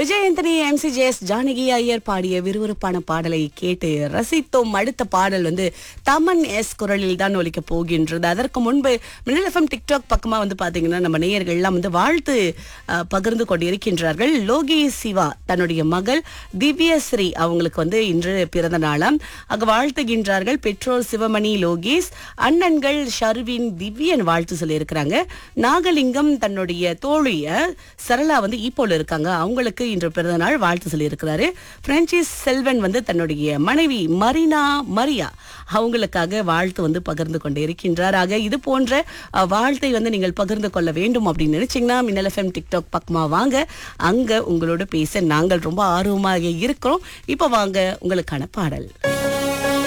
விஜயந்தனி எம்சி ஜெயஸ் ஜானகி ஐயர் பாடிய விறுவிறுப்பான பாடலை கேட்டு ரசித்தோம் அடுத்த பாடல் வந்து தமன் எஸ் குரலில் தான் ஒலிக்க போகின்றது அதற்கு முன்பு மின்னல் எஃப்எம் டிக்டாக் பக்கமா வந்து பாத்தீங்கன்னா நம்ம நேயர்கள் எல்லாம் வந்து வாழ்த்து அஹ், பகிர்ந்து கொண்டிருக்கின்றார்கள் லோகி சிவா தன்னுடைய மகள் திவ்யஸ்ரீ அவங்களுக்கு வந்து இன்று பிறந்த நாளாம் அங்க வாழ்த்துகின்றார்கள் பெற்றோர் சிவமணி லோகேஷ் அண்ணன்கள் ஷர்வின் திவ்யன் வாழ்த்து சொல்லியிருக்கிறாங்க நாகலிங்கம் தன்னுடைய தோழிய சரளா வந்து ஈப்போல இருக்காங்க அவங்களுக்கு இன்று பிறந்த நாள் வாழ்த்து சொல்லியிருக்கிறாரு பிரான்சிஸ் செல்வன் வந்து தன்னுடைய மனைவி மரினா மரியா அவங்களுக்காக வாழ்த்து வந்து பகிர்ந்து கொண்டு இருக்கின்றார் ஆக இது போன்ற அஹ், வாழ்த்தை வந்து நீங்கள் பகிர்ந்து கொள்ள வேண்டும் அப்படின்னு நினைச்சீங்கன்னா மின்னல் எஃப்எம் டிக்டாக் பக்கமா வாங்க அங்க உங்களோட பேச நாங்கள் ரொம்ப ஆர்வமாக இருக்கிறோம் இப்போ வாங்க உங்களுக்கான பாடல்